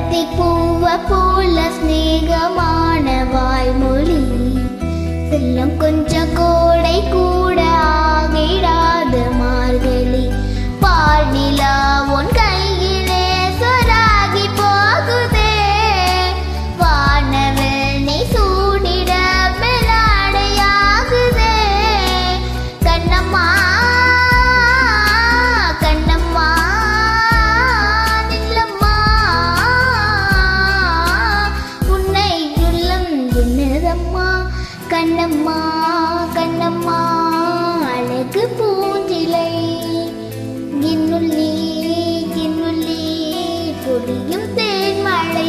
செம்பருத்தி பூவ போல ஸ்நேகமான வாய்மொழி செல்லம் கொஞ்சம் கோடை கூட ஆகிடாத மார்கழி பால் நிலா உன் கையிலே சொராகி போகுதே வானவில் நீ சூடிட மெலாடையாகுதே கண்ணம்மா கண்ணம்மா நில்லம்மா உன்னை உள்ளம் என்னதம்மா கண்ணம்மா கண்ணம்மா அழகு பூஞ்சிலை கின்னுள்ளி கின்னுள்ளி பொடியும் தேன்மழை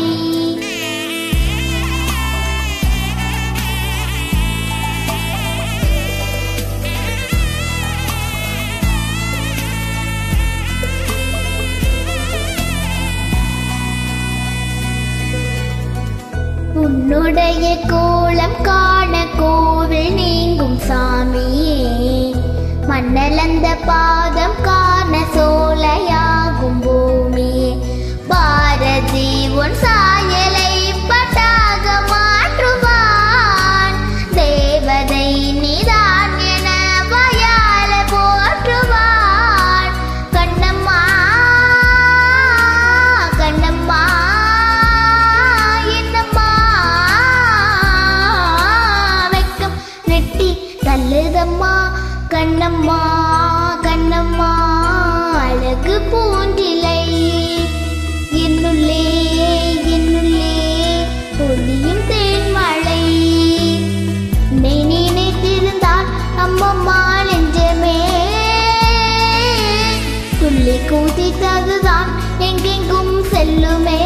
உன்னுடைய கோலம் காண கோவில் நீங்கும் சாமியே மண்ணலந்த பாதம் காண சோலையாகும் பூமியே பாரதி உன் சாயலை பட்டாக மாற்றுவான் தேவதை நீதான் என வயால போற்றுவான் கண்ணம்மா கண்ணம்மா என்னம்மா வெக்கம் நெட்டி தள்ளுதம்மா கண்ணம்மா கண்ணம்மா அழகு பூண்டிலை என்னுள்ளே என்னுள்ளே பொழியும் தேன்மழை நீ நினைத்திருந்தால் அம்மம்மா நெஞ்சமே துள்ளி கூதித்ததுதான் எங்கெங்கும் செல்லுமே